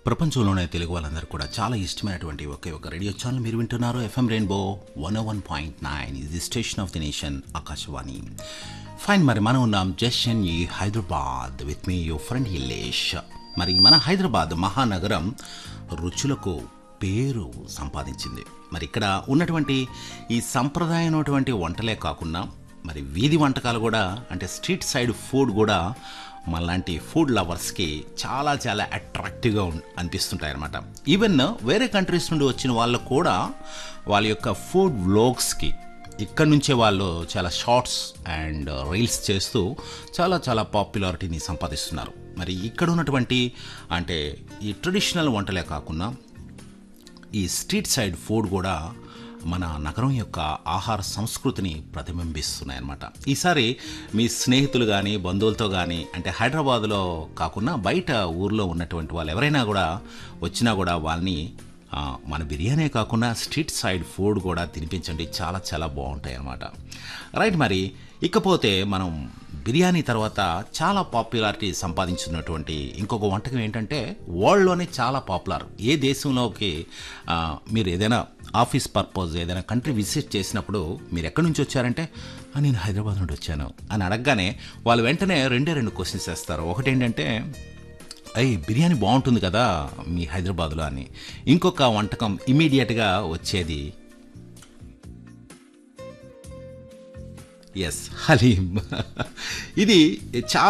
ప్రపంచంలోనే తెలుగు వాళ్ళందరూ కూడా చాలా ఇష్టమైనటువంటి ఒకే ఒక రేడియో ఛానల్ మీరు వింటున్నారు FM rainbow one one point nine ఇది station of the nation Akashvani fine మరి మనం ఉన్నాం జషన్ ఈ Hyderabad with me your friend Hillesh మరి మన హైదరాబాద్ మహానగరం రుచులకు పేరు సంపాదించింది మరి ఇక్కడ ఉన్నటువంటి ఈ సంప్రదాయమైనటువంటి వంటలే కాకుండా మరి వీధి వంటకాలు కూడా అంటే స్ట్రీట్ సైడ్ ఫుడ్ కూడా మనలాంటి ఫుడ్ లవర్స్కి చాలా చాలా అట్రాక్టివ్గా ఉన్- అనిపిస్తుంటాయి అనమాట ఈవెన్ వేరే కంట్రీస్ నుండి వచ్చిన వాళ్ళు కూడా వాళ్ళ యొక్క ఫుడ్ వ్లాగ్స్కి ఇక్కడ నుంచే వాళ్ళు చాలా షార్ట్స్ అండ్ రీల్స్ చేస్తూ చాలా చాలా పాపులారిటీని సంపాదిస్తున్నారు మరి ఇక్కడ ఉన్నటువంటి అంటే ఈ ట్రెడిషనల్ వంటలే కాకుండా ఈ స్ట్రీట్ సైడ్ ఫుడ్ కూడా మన నగరం యొక్క ఆహార సంస్కృతిని ప్రతిబింబిస్తున్నాయన్నమాట ఈసారి మీ స్నేహితులు కానీ బంధువులతో కానీ అంటే హైదరాబాద్లో కాకుండా బయట ఊర్లో ఉన్నటువంటి వాళ్ళు ఎవరైనా కూడా వచ్చినా కూడా వాళ్ళని ఆ, మన బిర్యానీ కాకుండా స్ట్రీట్ సైడ్ ఫుడ్ కూడా తినిపించండి చాలా చాలా బాగుంటాయి అన్నమాట రైట్ మరి ఇకపోతే మనం బిర్యానీ తర్వాత చాలా పాపులారిటీ సంపాదించున్నటువంటి ఇంకొక వంటకం ఏంటంటే వరల్డ్లోనే చాలా పాపులర్ ఏ దేశంలోకి ఆ, మీరు ఏదైనా ఆఫీస్ పర్పస్ ఏదైనా కంట్రీ విజిట్ చేసినప్పుడు మీరు ఎక్కడి నుంచి వచ్చారంటే "ఆ, నేను హైదరాబాద్ నుండి వచ్చాను అని అడగగానే వాళ్ళు వెంటనే రెండే రెండు క్వశ్చన్స్ వేస్తారు ఒకటి ఏంటంటే అయ్యి బిర్యానీ బాగుంటుంది కదా మీ హైదరాబాద్లో అని ఇంకొక వంటకం ఇమీడియట్గా వచ్చేది ఎస్ హలీం ఇది చాలా